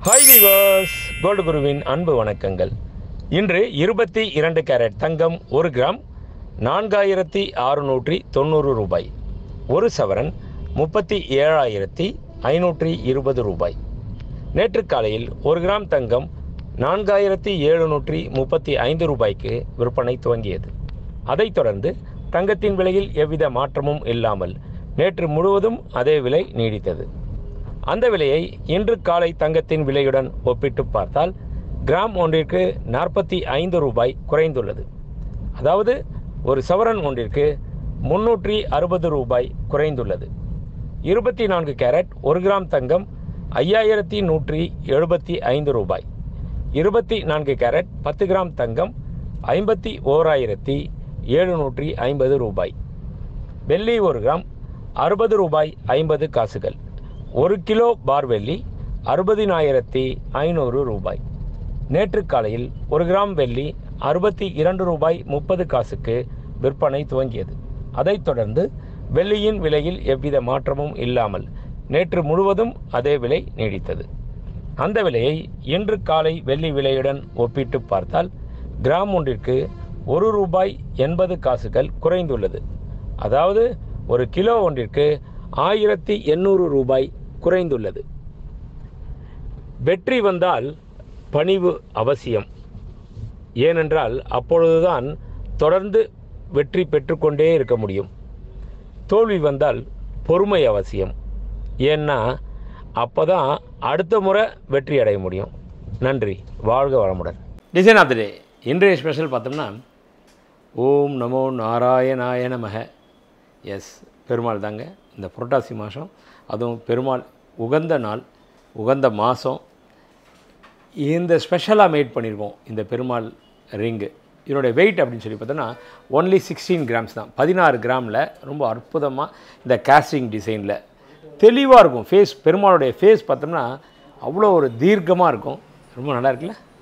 hi viewers gold குருவின் அன்பு வணக்கங்கள் இன்று இருபத்தி இரண்டு கேரட் தங்கம் ஒரு கிராம் நான்காயிரத்தி அறுநூற்றி தொண்ணூறு ரூபாய் ஒரு சவரன் முப்பத்தி ஏழாயிரத்தி ஐநூற்றி இருபது ரூபாய் நேற்று காலையில் ஒரு கிராம் தங்கம் நான்காயிரத்தி எழுநூற்றி முப்பத்தி ஐந்து ரூபாய்க்கு விற்பனை துவங்கியது அதைத் தொடர்ந்து தங்கத்தின் விலையில் எவ்வித மாற்றமும் இல்லாமல் நேற்று முழுவதும் அதே விலை நீடித்தது அந்த விலையை இன்று காலை தங்கத்தின் விலையுடன் ஒப்பிட்டு பார்த்தால் கிராம் ஒன்றிற்கு நாற்பத்தி ஐந்து ரூபாய் குறைந்துள்ளது அதாவது ஒரு சவரன் ஒன்றிற்கு முன்னூற்றி அறுபது ரூபாய் குறைந்துள்ளது இருபத்தி நான்கு கேரட் ஒரு கிராம் தங்கம் ஐயாயிரத்தி நூற்றி எழுபத்தி ஐந்து ரூபாய் இருபத்தி நான்கு கேரட் பத்து கிராம் தங்கம் ஐம்பத்தி ஓராயிரத்தி எழுநூற்றி ஐம்பது ரூபாய் வெள்ளி ஒரு கிராம் அறுபது ரூபாய் ஐம்பது காசுகள் ஒரு கிலோ பார் வெள்ளி அறுபதினாயிரத்தி ஐநூறு ரூபாய் நேற்று காலையில் ஒரு கிராம் வெள்ளி அறுபத்தி இரண்டு ரூபாய் முப்பது காசுக்கு விற்பனை துவங்கியது அதைத் தொடர்ந்து வெள்ளியின் விலையில் எவ்வித மாற்றமும் இல்லாமல் நேற்று முழுவதும் அதே விலை நீடித்தது அந்த விலையை இன்று காலை வெள்ளி விலையுடன் ஒப்பிட்டு பார்த்தால் கிராம் ஒன்றிற்கு ஒரு ரூபாய் எண்பது காசுகள் குறைந்துள்ளது அதாவது ஒரு கிலோ ஒன்றிற்கு ஆயிரத்தி எண்ணூறு ரூபாய் குறைந்துள்ளது வெற்றி வந்தால் பணிவு அவசியம் ஏனென்றால் அப்பொழுதுதான் தொடர்ந்து வெற்றி பெற்றுக்கொண்டே இருக்க முடியும் தோல்வி வந்தால் பொறுமை அவசியம் ஏன்னா அப்போ தான் அடுத்த முறை வெற்றி அடைய முடியும் நன்றி வாழ்க வளமுடன் டிசைன் ஆஃப் த டே இன்றைய ஸ்பெஷல் பார்த்தோம்னா ஓம் நமோ நாராயணாய நமக எஸ் பெருமாள் தாங்க இந்த புரட்டாசி மாதம் அதுவும் பெருமாள் உகந்த நாள் உகந்த மாதம் இந்த ஸ்பெஷலாக மேட் பண்ணியிருக்கோம் இந்த பெருமாள் ரிங்கு இதனுடைய வெயிட் அப்படின்னு சொல்லி பார்த்தோன்னா ஒன்லி சிக்ஸ்டீன் கிராம்ஸ் தான் பதினாறு கிராமில் ரொம்ப அற்புதமாக இந்த கேஸ்டிங் டிசைனில் தெளிவாக இருக்கும் ஃபேஸ் பெருமாளுடைய ஃபேஸ் பார்த்தோம்னா அவ்வளோ ஒரு தீர்க்கமாக இருக்கும் ரொம்ப நல்லா இருக்குல்ல